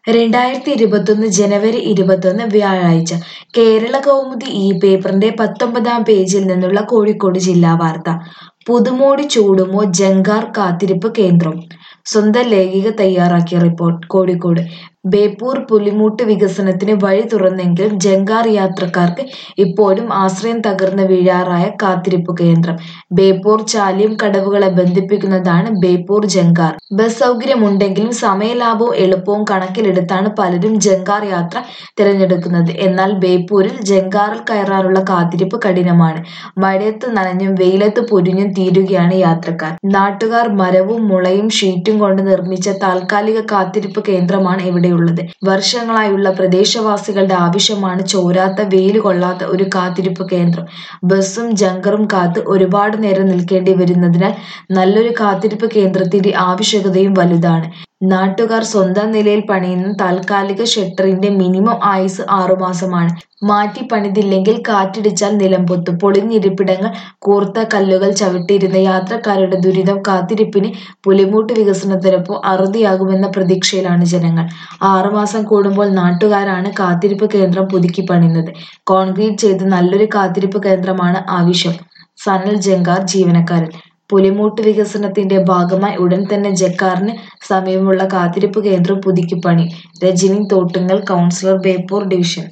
രണ്ടായിരത്തി ഇരുപത്തൊന്ന് ജനുവരി ഇരുപത്തൊന്ന് വ്യാഴാഴ്ച കേരള കൗമുദി ഈ പേപ്പറിന്റെ പത്തൊമ്പതാം പേജിൽ നിന്നുള്ള കോഴിക്കോട് ജില്ലാ വാർത്ത പുതുമോടി ചൂടുമോ ജങ്കാർ കാത്തിരിപ്പ് കേന്ദ്രം സ്വന്തം ലേഖിക തയ്യാറാക്കിയ റിപ്പോർട്ട് കോഴിക്കോട് ബേപ്പൂർ പുലിമൂട്ട് വികസനത്തിന് വഴി തുറന്നെങ്കിലും ജങ്കാർ യാത്രക്കാർക്ക് ഇപ്പോഴും ആശ്രയം തകർന്ന് വീഴാറായ കാത്തിരിപ്പ് കേന്ദ്രം ബേപ്പൂർ ചാലിയം കടവുകളെ ബന്ധിപ്പിക്കുന്നതാണ് ബേപ്പൂർ ജങ്കാർ ബസ് സൗകര്യമുണ്ടെങ്കിലും സമയലാഭവും എളുപ്പവും കണക്കിലെടുത്താണ് പലരും ജങ്കാർ യാത്ര തിരഞ്ഞെടുക്കുന്നത് എന്നാൽ ബേപ്പൂരിൽ ജങ്കാറിൽ കയറാനുള്ള കാത്തിരിപ്പ് കഠിനമാണ് മഴയത്ത് നനഞ്ഞും വെയിലത്ത് പൊരിഞ്ഞും തീരുകയാണ് യാത്രക്കാർ നാട്ടുകാർ മരവും മുളയും ഷീറ്റും കൊണ്ട് നിർമ്മിച്ച താൽക്കാലിക കാത്തിരിപ്പ് കേന്ദ്രമാണ് ഇവിടെയുള്ളത് വർഷങ്ങളായുള്ള പ്രദേശവാസികളുടെ ആവശ്യമാണ് ചോരാത്ത വെയിൽ കൊള്ളാത്ത ഒരു കാത്തിരിപ്പ് കേന്ദ്രം ബസ്സും ജങ്കറും കാത്ത് ഒരുപാട് നേരം നിൽക്കേണ്ടി വരുന്നതിനാൽ നല്ലൊരു കാത്തിരിപ്പ് കേന്ദ്രത്തിന്റെ ആവശ്യകതയും വലുതാണ് നാട്ടുകാർ സ്വന്തം നിലയിൽ പണിയുന്ന താൽക്കാലിക ഷട്ടറിന്റെ മിനിമം ആയുസ് ആറുമാസമാണ് മാറ്റി പണിതില്ലെങ്കിൽ കാറ്റിടിച്ചാൽ നിലംപൊത്തും പൊളിഞ്ഞിരിപ്പിടങ്ങൾ കൂർത്ത കല്ലുകൾ ചവിട്ടിയിരുന്ന യാത്രക്കാരുടെ ദുരിതം കാത്തിരിപ്പിന് പുലിമൂട്ട് വികസനത്തിനൊപ്പം അറുതിയാകുമെന്ന പ്രതീക്ഷയിലാണ് ജനങ്ങൾ ആറുമാസം കൂടുമ്പോൾ നാട്ടുകാരാണ് കാത്തിരിപ്പ് കേന്ദ്രം പുതുക്കി പണിയുന്നത് കോൺക്രീറ്റ് ചെയ്ത് നല്ലൊരു കാത്തിരിപ്പ് കേന്ദ്രമാണ് ആവശ്യം സനൽ ജങ്കാർ ജീവനക്കാരൻ പുലിമൂട്ട് വികസനത്തിന്റെ ഭാഗമായി ഉടൻ തന്നെ ജക്കാറിന് സമീപമുള്ള കാത്തിരിപ്പ് കേന്ദ്രം പുതുക്കി പണി രജനി തോട്ടുങ്ങൽ കൗൺസിലർ ബേപ്പൂർ ഡിവിഷൻ